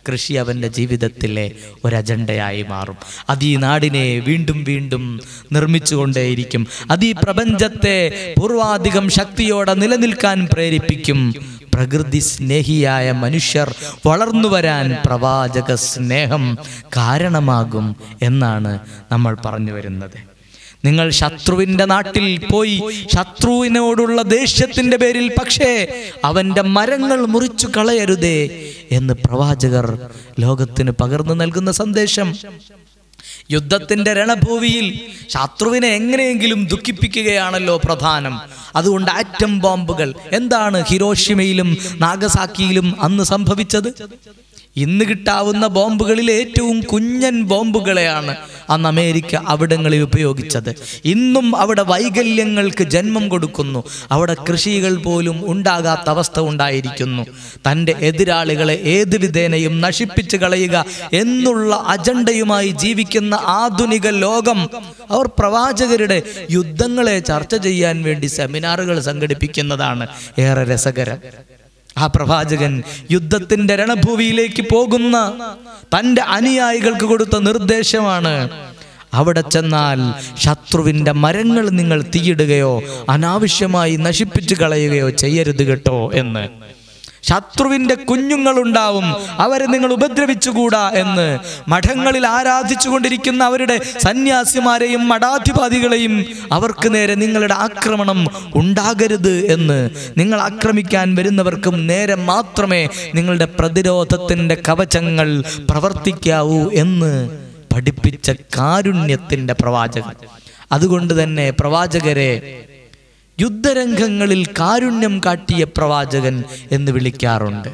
കൃഷി അവൻ്റെ ജീവിതത്തിലെ ഒരു അജണ്ടയായി മാറും അത് ഈ നാടിനെ വീണ്ടും വീണ്ടും നിർമ്മിച്ചുകൊണ്ടേയിരിക്കും അത് ഈ പ്രപഞ്ചത്തെ പൂർവാധികം ശക്തിയോടെ നിലനിൽക്കാൻ പ്രേരിപ്പിക്കും പ്രകൃതി സ്നേഹിയായ മനുഷ്യർ വളർന്നു വരാൻ പ്രവാചക സ്നേഹം കാരണമാകും എന്നാണ് നമ്മൾ പറഞ്ഞു വരുന്നത് നിങ്ങൾ ശത്രുവിന്റെ നാട്ടിൽ പോയി ശത്രുവിനോടുള്ള ദേഷ്യത്തിന്റെ പേരിൽ പക്ഷേ അവന്റെ മരങ്ങൾ മുറിച്ചു കളയരുതേ എന്ന് പ്രവാചകർ ലോകത്തിന് പകർന്നു നൽകുന്ന സന്ദേശം യുദ്ധത്തിന്റെ രണഭൂമിയിൽ ശത്രുവിനെ എങ്ങനെയെങ്കിലും ദുഃഖിപ്പിക്കുകയാണല്ലോ പ്രധാനം അതുകൊണ്ട് ആറ്റം ബോംബുകൾ എന്താണ് ഹിരോഷിമയിലും നാഗസാക്കിയിലും അന്ന് സംഭവിച്ചത് ഇന്ന് കിട്ടാവുന്ന ബോംബുകളിൽ ഏറ്റവും കുഞ്ഞൻ ബോംബുകളെയാണ് അന്ന് അമേരിക്ക അവിടങ്ങളിൽ ഉപയോഗിച്ചത് ഇന്നും അവിടെ വൈകല്യങ്ങൾക്ക് ജന്മം കൊടുക്കുന്നു അവിടെ കൃഷികൾ പോലും ഉണ്ടാകാത്ത അവസ്ഥ ഉണ്ടായിരിക്കുന്നു തൻ്റെ എതിരാളികളെ ഏത് വിധേനയും നശിപ്പിച്ചു കളയുക എന്നുള്ള അജണ്ടയുമായി ജീവിക്കുന്ന ആധുനിക ലോകം അവർ പ്രവാചകരുടെ യുദ്ധങ്ങളെ ചർച്ച ചെയ്യാൻ വേണ്ടി സെമിനാറുകൾ സംഘടിപ്പിക്കുന്നതാണ് ഏറെ രസകരം ആ പ്രവാചകൻ യുദ്ധത്തിന്റെ രണഭൂമിയിലേക്ക് പോകുന്ന തന്റെ അനുയായികൾക്ക് കൊടുത്ത നിർദ്ദേശമാണ് അവിടെ ചെന്നാൽ ശത്രുവിന്റെ മരങ്ങൾ നിങ്ങൾ തീയിടുകയോ അനാവശ്യമായി നശിപ്പിച്ചു കളയുകയോ ചെയ്യരുത് കേട്ടോ എന്ന് ശത്രുവിന്റെ കുഞ്ഞുങ്ങളുണ്ടാവും അവരെ നിങ്ങൾ ഉപദ്രവിച്ചുകൂടാ എന്ന് മഠങ്ങളിൽ ആരാധിച്ചു കൊണ്ടിരിക്കുന്ന അവരുടെ സന്യാസിമാരെയും മഠാധിപതികളെയും അവർക്ക് നേരെ നിങ്ങളുടെ ആക്രമണം ഉണ്ടാകരുത് എന്ന് നിങ്ങൾ ആക്രമിക്കാൻ വരുന്നവർക്കും നേരെ മാത്രമേ നിങ്ങളുടെ പ്രതിരോധത്തിന്റെ കവചങ്ങൾ പ്രവർത്തിക്കാവൂ എന്ന് പഠിപ്പിച്ച കാരുണ്യത്തിന്റെ പ്രവാചകൻ അതുകൊണ്ട് തന്നെ പ്രവാചകരെ യുദ്ധരംഗങ്ങളിൽ കാരുണ്യം കാട്ടിയ പ്രവാചകൻ എന്ന് വിളിക്കാറുണ്ട്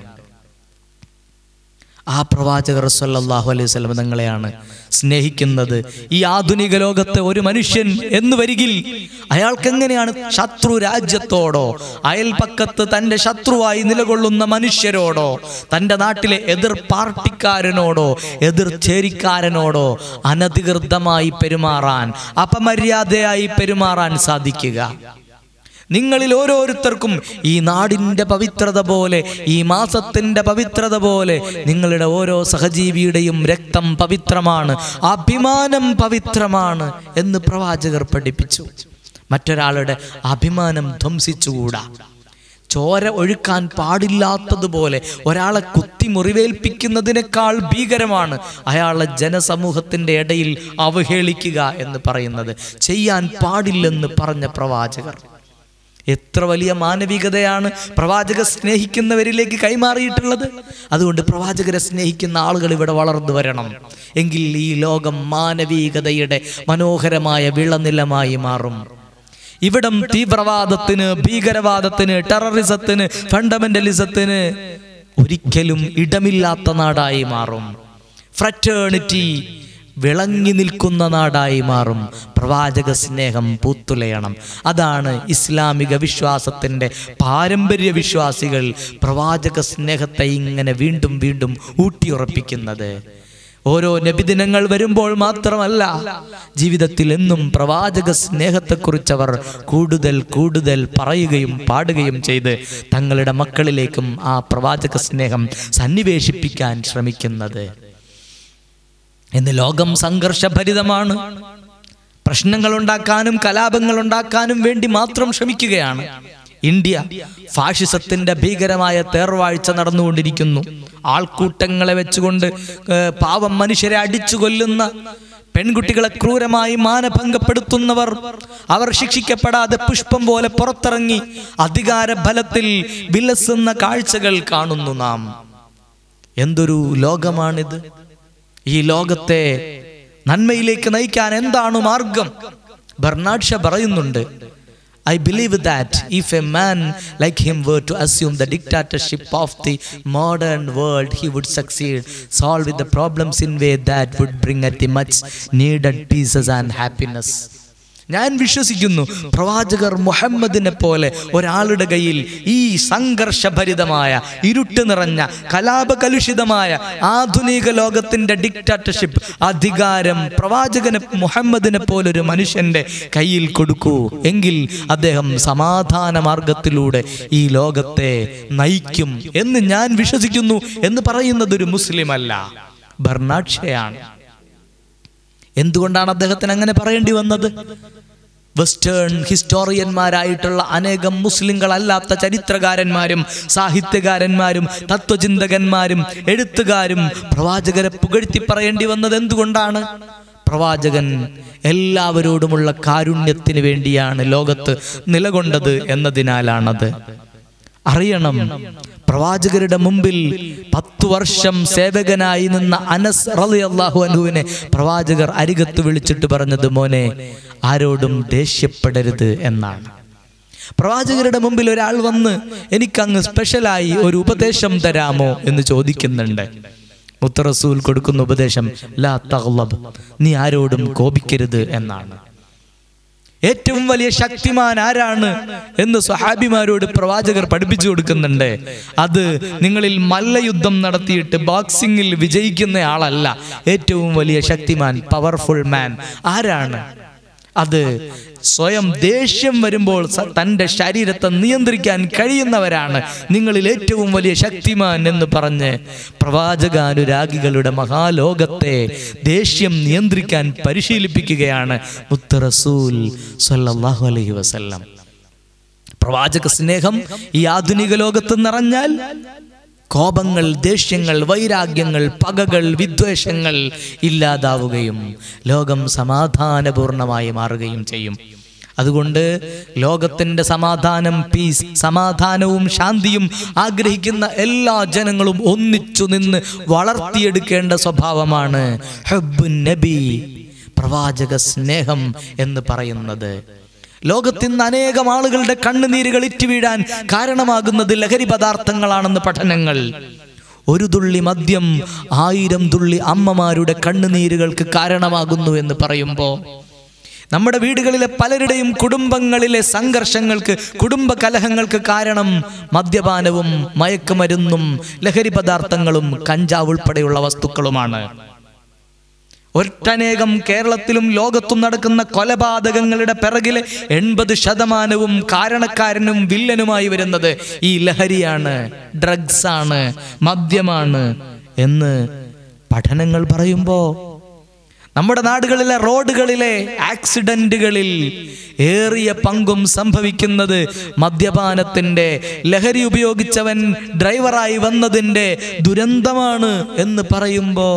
ആ പ്രവാചകർ സല്ലല്ലാഹു അലൈഹി വസല്ലം തങ്ങളെയാണ് സ്നേഹിക്കുന്നത് ഈ ആധുനിക ലോകത്തെ ഒരു മനുഷ്യൻ എന്ന് വരികിൽ അയാൾക്ക് എങ്ങനെയാണ് ശത്രു രാജ്യത്തോടോ അയൽപക്കത്ത് തന്റെ ശത്രുവായി നിലകൊള്ളുന്ന മനുഷ്യരോടോ തന്റെ നാട്ടിലെ എതിർ പാർട്ടിക്കാരനോടോ എതിർ ചേരിക്കാരനോടോ അനധികൃതമായി പെരുമാറാൻ അപമര്യാദയായി പെരുമാറാൻ സാധിക്കുക നിങ്ങളിൽ ഓരോരുത്തർക്കും ഈ നാടിൻ്റെ പവിത്രത പോലെ ഈ മാസത്തിൻ്റെ പവിത്രത പോലെ നിങ്ങളുടെ ഓരോ സഹജീവിയുടെയും രക്തം പവിത്രമാണ് അഭിമാനം പവിത്രമാണ് എന്ന് പ്രവാചകർ പഠിപ്പിച്ചു മറ്റൊരാളുടെ അഭിമാനം ധ്വംസിച്ചുകൂടാ ചോര ഒഴുക്കാൻ പാടില്ലാത്തതുപോലെ ഒരാളെ കുത്തി മുറിവേൽപ്പിക്കുന്നതിനേക്കാൾ ഭീകരമാണ് അയാളെ ജനസമൂഹത്തിന്റെ ഇടയിൽ അവഹേളിക്കുക എന്ന് പറയുന്നത് ചെയ്യാൻ പാടില്ലെന്ന് പറഞ്ഞ പ്രവാചകർ എത്ര വലിയ മാനവികതയാണ് പ്രവാചക സ്നേഹിക്കുന്നവരിലേക്ക് കൈമാറിയിട്ടുള്ളത് അതുകൊണ്ട് പ്രവാചകരെ സ്നേഹിക്കുന്ന ആളുകൾ ഇവിടെ വളർന്നു വരണം എങ്കിൽ ഈ ലോകം മാനവികതയുടെ മനോഹരമായ വിളനിലമായി മാറും ഇവിടം തീവ്രവാദത്തിന് ഭീകരവാദത്തിന് ടെററിസത്തിന് ഫണ്ടമെന്റലിസത്തിന് ഒരിക്കലും ഇടമില്ലാത്ത നാടായി മാറും ഫ്രറ്റേണിറ്റി വിളങ്ങി നിൽക്കുന്ന നാടായി മാറും പ്രവാചക സ്നേഹം പൂത്തുലയണം അതാണ് ഇസ്ലാമിക വിശ്വാസത്തിൻ്റെ പാരമ്പര്യ വിശ്വാസികൾ പ്രവാചക സ്നേഹത്തെ ഇങ്ങനെ വീണ്ടും വീണ്ടും ഊട്ടിയുറപ്പിക്കുന്നത് ഓരോ നബിദിനങ്ങൾ വരുമ്പോൾ മാത്രമല്ല ജീവിതത്തിൽ എന്നും പ്രവാചക സ്നേഹത്തെക്കുറിച്ചവർ കൂടുതൽ കൂടുതൽ പറയുകയും പാടുകയും ചെയ്ത് തങ്ങളുടെ മക്കളിലേക്കും ആ പ്രവാചക സ്നേഹം സന്നിവേശിപ്പിക്കാൻ ശ്രമിക്കുന്നത് ഇന്ന് ലോകം സംഘർഷഭരിതമാണ് പ്രശ്നങ്ങൾ ഉണ്ടാക്കാനും കലാപങ്ങൾ ഉണ്ടാക്കാനും വേണ്ടി മാത്രം ശ്രമിക്കുകയാണ് ഇന്ത്യ ഫാഷിസത്തിന്റെ ഭീകരമായ തേർവാഴ്ച നടന്നുകൊണ്ടിരിക്കുന്നു ആൾക്കൂട്ടങ്ങളെ വെച്ചുകൊണ്ട് ഏഹ്, പാവം മനുഷ്യരെ അടിച്ചു കൊല്ലുന്ന പെൺകുട്ടികളെ ക്രൂരമായി മാനഭംഗപ്പെടുത്തുന്നവർ അവർ ശിക്ഷിക്കപ്പെടാതെ പുഷ്പം പോലെ പുറത്തിറങ്ങി അധികാര ബലത്തിൽ വിലസുന്ന കാഴ്ചകൾ കാണുന്നു നാം എന്തൊരു ലോകമാണിത് ഈ ലോകത്തെ നന്മയിലേക്ക് നയിക്കാൻ എന്താണ് മാർഗം ബർണാഡ് ഷാ പറയുന്നുണ്ട് I believe that if a man like him were to assume the dictatorship of the modern world he would succeed solve with the problems in way that would bring at the much needed pieces and happiness ഞാൻ വിശ്വസിക്കുന്നു പ്രവാചകർ മുഹമ്മദിനെ പോലെ ഒരാളുടെ കയ്യിൽ ഈ സംഘർഷഭരിതമായ ഇരുട്ട് നിറഞ്ഞ കലാപകലുഷിതമായ ആധുനിക ലോകത്തിന്റെ ഡിക്റ്റാറ്റർഷിപ്പ് അധികാരം പ്രവാചകന് മുഹമ്മദിനെ പോലൊരു മനുഷ്യന്റെ കയ്യിൽ കൊടുക്കൂ എങ്കിൽ അദ്ദേഹം സമാധാന മാർഗത്തിലൂടെ ഈ ലോകത്തെ നയിക്കും എന്ന് ഞാൻ വിശ്വസിക്കുന്നു എന്ന് പറയുന്നത് ഒരു മുസ്ലിം അല്ല ബർണാക്ഷയാണ് എന്തുകൊണ്ടാണ് അദ്ദേഹത്തിന് അങ്ങനെ പറയേണ്ടി വന്നത് വെസ്റ്റേൺ ഹിസ്റ്റോറിയന്മാരായിട്ടുള്ള അനേകം മുസ്ലിങ്ങളല്ലാത്ത ചരിത്രകാരന്മാരും സാഹിത്യകാരന്മാരും തത്വചിന്തകന്മാരും എഴുത്തുകാരും പ്രവാചകരെ പുകഴ്ത്തി പറയേണ്ടി വന്നത് എന്തുകൊണ്ടാണ് പ്രവാചകൻ എല്ലാവരോടുമുള്ള കാരുണ്യത്തിന് വേണ്ടിയാണ് ലോകത്ത് നിലകൊണ്ടത് എന്നതിനാലാണത് അറിയണം പ്രവാചകരുടെ മുമ്പിൽ പത്തു വർഷം സേവകനായി നിന്ന അനസ് റളിയല്ലാഹു അൻഹുവിനെ പ്രവാചകർ അരികത്ത് വിളിച്ചിട്ട് പറഞ്ഞത് മോനെ ആരോടും ദേഷ്യപ്പെടരുത് എന്നാണ് പ്രവാചകരുടെ മുമ്പിൽ ഒരാൾ വന്ന് എനിക്കങ്ങ് സ്പെഷ്യലായി ഒരു ഉപദേശം തരാമോ എന്ന് ചോദിക്കുന്നുണ്ട് മുത്തറസൂൽ കൊടുക്കുന്ന ഉപദേശം ലാ തഗ്ലബ് നീ ആരോടും കോപിക്കരുത് എന്നാണ് ഏറ്റവും വലിയ ശക്തിമാൻ ആരാണ് എന്ന് സ്വഹാബിമാരോട് പ്രവാചകർ പഠിപ്പിച്ചു കൊടുക്കുന്നുണ്ട് അത് നിങ്ങളിൽ മല്ലയുദ്ധം നടത്തിയിട്ട് ബോക്സിംഗിൽ വിജയിക്കുന്ന ആളല്ല ഏറ്റവും വലിയ ശക്തിമാൻ പവർഫുൾ മാൻ ആരാണ് അത് സ്വയം ദേഷ്യം വരുമ്പോൾ സ- തൻ്റെ ശരീരത്തെ നിയന്ത്രിക്കാൻ കഴിയുന്നവരാണ് നിങ്ങളിൽ ഏറ്റവും വലിയ ശക്തിമാൻ എന്ന് പറഞ്ഞ് പ്രവാചകാനുരാഗികളുടെ മഹാലോകത്തെ ദേഷ്യം നിയന്ത്രിക്കാൻ പരിശീലിപ്പിക്കുകയാണ് മുത്ത് റസൂൽ സല്ലല്ലാഹു അലൈഹി വസല്ലം പ്രവാചക സ്നേഹം ഈ ആധുനിക ലോകത്ത് നിറഞ്ഞാൽ കോപങ്ങൾ ദേഷ്യങ്ങൾ വൈരാഗ്യങ്ങൾ പകകൾ വിദ്വേഷങ്ങൾ ഇല്ലാതാവുകയും ലോകം സമാധാനപൂർണമായി മാറുകയും ചെയ്യും അതുകൊണ്ട് ലോകത്തിന്റെ സമാധാനം പീസ് സമാധാനവും ശാന്തിയും ആഗ്രഹിക്കുന്ന എല്ലാ ജനങ്ങളും ഒന്നിച്ചു നിന്ന് വളർത്തിയെടുക്കേണ്ട സ്വഭാവമാണ് ഹബ്ബുൻ നബി പ്രവാചക സ്നേഹം എന്ന് പറയുന്നത് ലോകത്തിന്ന് അനേകം ആളുകളുടെ കണ്ണുനീരുകൾ ഇറ്റുവീഴാൻ കാരണമാകുന്നത് ലഹരി പദാർത്ഥങ്ങളാണെന്ന് പഠനങ്ങൾ ഒരു തുള്ളി മദ്യം ആയിരം തുള്ളി അമ്മമാരുടെ കണ്ണുനീരുകൾക്ക് കാരണമാകുന്നു എന്ന് പറയുമ്പോൾ നമ്മുടെ വീടുകളിലെ പലരുടെയും കുടുംബങ്ങളിലെ സംഘർഷങ്ങൾക്ക് കുടുംബ കലഹങ്ങൾക്ക് കാരണം മദ്യപാനവും മയക്കുമരുന്നും ലഹരി പദാർത്ഥങ്ങളും കഞ്ചാവ് ഉൾപ്പെടെയുള്ള വസ്തുക്കളുമാണ് ഒട്ടനേകം കേരളത്തിലും ലോകത്തും നടക്കുന്ന കൊലപാതകങ്ങളുടെ പിറകിലെ എൺപത് ശതമാനവും കാരണക്കാരനും വില്ലനുമായി വരുന്നത് ഈ ലഹരിയാണ് ഡ്രഗ്സ് ആണ് മദ്യമാണ് എന്ന് പഠനങ്ങൾ പറയുമ്പോ നമ്മുടെ നാടുകളിലെ റോഡുകളിലെ ആക്സിഡന്റുകളിൽ ഏറിയ പങ്കും സംഭവിക്കുന്നത് മദ്യപാനത്തിന്റെ ലഹരി ഉപയോഗിച്ചവൻ ഡ്രൈവറായി വന്നതിന്റെ ദുരന്തമാണ് എന്ന് പറയുമ്പോ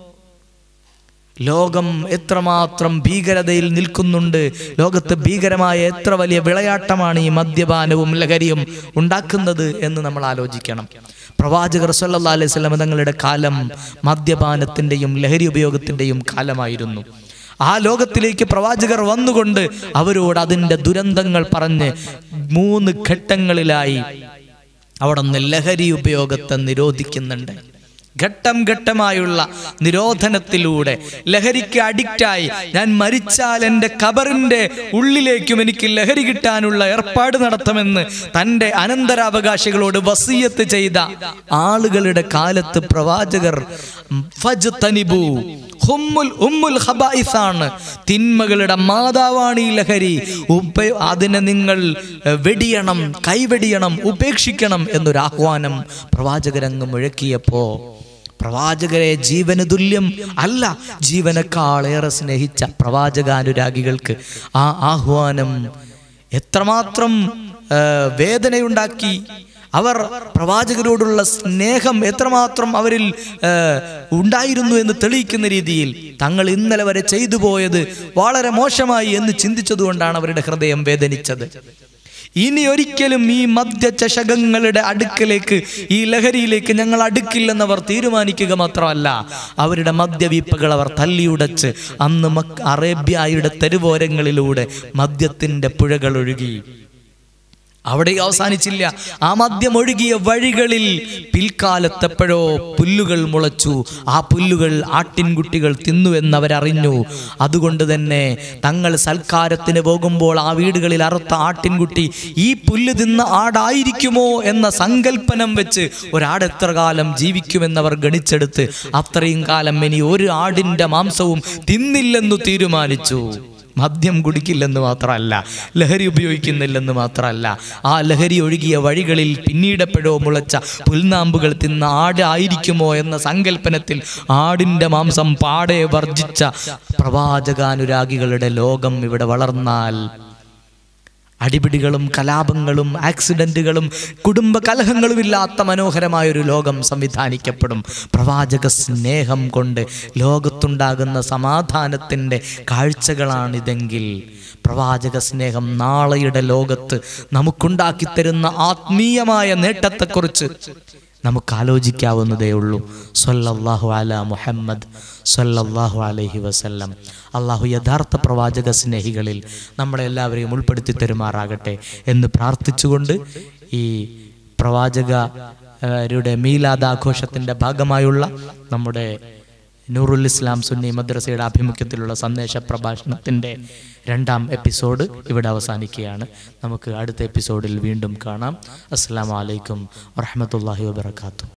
ലോകം എത്രമാത്രം ഭീകരതയിൽ നിൽക്കുന്നുണ്ട് ലോകത്ത് ഭീകരമായ എത്ര വലിയ വിളയാട്ടമാണ് ഈ മദ്യപാനവും ലഹരിയും ഉണ്ടാക്കുന്നത് എന്ന് നമ്മൾ ആലോചിക്കണം പ്രവാചകർ സല്ലല്ലാഹു അലൈഹി വസല്ലം തങ്ങളുടെ കാലം മദ്യപാനത്തിന്റെയും ലഹരി ഉപയോഗത്തിന്റെയും കാലമായിരുന്നു ആ ലോകത്തിലേക്ക് പ്രവാചകർ വന്നുകൊണ്ട് അവരോട് അതിൻ്റെ ദുരന്തങ്ങൾ പറഞ്ഞ് മൂന്ന് ഘട്ടങ്ങളിലായി അവിടെ നിന്ന് ലഹരി ഉപയോഗത്തെ നിരോധിക്കുന്നുണ്ട് ഘട്ടം ഘട്ടമായുള്ള നിരോധനത്തിലൂടെ ലഹരിക്ക് അഡിക്റ്റായി ഞാൻ മരിച്ചാൽ എൻ്റെ കബറിൻ്റെ ഉള്ളിലേക്കും എനിക്ക് ലഹരി കിട്ടാനുള്ള ഏർപ്പാട് നടത്തുമെന്ന് തൻ്റെ അനന്തരാവകാശികളോട് വസീയത്ത് ചെയ്ത ആളുകളുടെ കാലത്ത് പ്രവാചകർ ഫജ്തനിബു ഹുമ്മുൽ ഉമ്മുൽ ഖബായിസാണ് തിന്മകളുടെ മാതാവാണ് ഈ ലഹരി ഉപ അതിനെ നിങ്ങൾ എഹ്, വെടിയണം കൈവെടിയണം ഉപേക്ഷിക്കണം എന്നൊരു ആഹ്വാനം പ്രവാചകരങ്ങ് മുഴക്കിയപ്പോ പ്രവാചകരെ ജീവന് തുല്യം അല്ല ജീവനേക്കാളേറെ സ്നേഹിച്ച പ്രവാചകാനുരാഗികൾക്ക് ആ ആഹ്വാനം എത്രമാത്രം ഏഹ്, വേദനയുണ്ടാക്കി അവർ പ്രവാചകരോടുള്ള സ്നേഹം എത്രമാത്രം അവരിൽ ഏഹ്, ഉണ്ടായിരുന്നു എന്ന് തെളിയിക്കുന്ന രീതിയിൽ തങ്ങൾ ഇന്നലെ വരെ ചെയ്തു പോയത് വളരെ മോശമായി എന്ന് ചിന്തിച്ചതുകൊണ്ടാണ് അവരുടെ ഹൃദയം വേദനിച്ചത് ഇനി ഒരിക്കലും ഈ മദ്യചഷകങ്ങളുടെ അടുക്കലേക്ക് ഈ ലഹരിയിലേക്ക് ഞങ്ങൾ അടുക്കില്ലെന്നവർ തീരുമാനിക്കുക മാത്രമല്ല അവരുടെ മദ്യവീപ്പകൾ അവർ തല്ലിയുടച്ച് അന്ന് മക് അറേബ്യയുടെ തെരുവോരങ്ങളിലൂടെ മദ്യത്തിന്റെ പുഴകൾ ഒഴുകി അവിടെ അവസാനിച്ചില്ല ആ മദ്യം ഒഴുകിയ വഴികളിൽ പിൽക്കാലത്തെപ്പോഴോ പുല്ലുകൾ മുളച്ചു ആ പുല്ലുകൾ ആട്ടിൻകുട്ടികൾ തിന്നു എന്നവരറിഞ്ഞു അതുകൊണ്ട് തന്നെ തങ്ങൾ സൽക്കാരത്തിന് പോകുമ്പോൾ ആ വീടുകളിൽ അറുത്ത ആട്ടിൻകുട്ടി ഈ പുല്ല് തിന്ന ആടായിരിക്കുമോ എന്ന സങ്കല്പനം വെച്ച് ഒരാട് എത്ര കാലം ജീവിക്കുമെന്നവർ ഗണിച്ചെടുത്ത് അത്രയും കാലം ഇനി ഒരു ആടിന്റെ മാംസവും തിന്നില്ലെന്നു തീരുമാനിച്ചു മദ്യം കുടിക്കില്ലെന്ന് മാത്രമല്ല ലഹരി ഉപയോഗിക്കുന്നില്ലെന്ന് മാത്രമല്ല ആ ലഹരി ഒഴുകിയ വഴികളിൽ പിന്നീടെപ്പോഴോ മുളച്ച പുൽനാമ്പുകൾ തിന്ന ആട് ആയിരിക്കുമോ എന്ന സങ്കല്പനത്തിൽ ആടിന്റെ മാംസം പാടെ വർജിച്ച പ്രവാചകാനുരാഗികളുടെ ലോകം ഇവിടെ വളർന്നാൽ അടിപിടികളും കലാപങ്ങളും ആക്സിഡന്റുകളും കുടുംബ കലഹങ്ങളും ഇല്ലാത്ത മനോഹരമായൊരു ലോകം സംവിധാനിക്കപ്പെടും പ്രവാചക സ്നേഹം കൊണ്ട് ലോകത്തുണ്ടാകുന്ന സമാധാനത്തിൻ്റെ കാഴ്ചകളാണിതെങ്കിൽ പ്രവാചക സ്നേഹം നാളെയുടെ ലോകത്ത് നമുക്കുണ്ടാക്കി തരുന്ന ആത്മീയമായ നേട്ടത്തെക്കുറിച്ച് നമുക്ക് ആലോചിക്കാവുന്നതേ ഉള്ളൂ സല്ലല്ലാഹു അല മുഹമ്മദ് സല്ലല്ലാഹു അലൈഹി വസല്ലം അള്ളാഹു യഥാർത്ഥ പ്രവാചക സ്നേഹികളിൽ നമ്മളെ എല്ലാവരെയും ഉൾപ്പെടുത്തി തരുമാറാകട്ടെ എന്ന് പ്രാർത്ഥിച്ചുകൊണ്ട് ഈ പ്രവാചകരുടെ മീലാദാഘോഷത്തിൻ്റെ ഭാഗമായുള്ള നമ്മുടെ നൂറുൽ ഇസ്ലാം സുന്നി മദ്രസയുടെ ആഭിമുഖ്യത്തിലുള്ള സന്ദേശ പ്രഭാഷണത്തിൻ്റെ രണ്ടാം എപ്പിസോഡ് ഇവിടെ അവസാനിക്കുകയാണ് നമുക്ക് അടുത്ത എപ്പിസോഡിൽ വീണ്ടും കാണാം അസ്സാം വലൈക്കും വറഹമത്തല്ലാഹി വാബർക്കാത്തു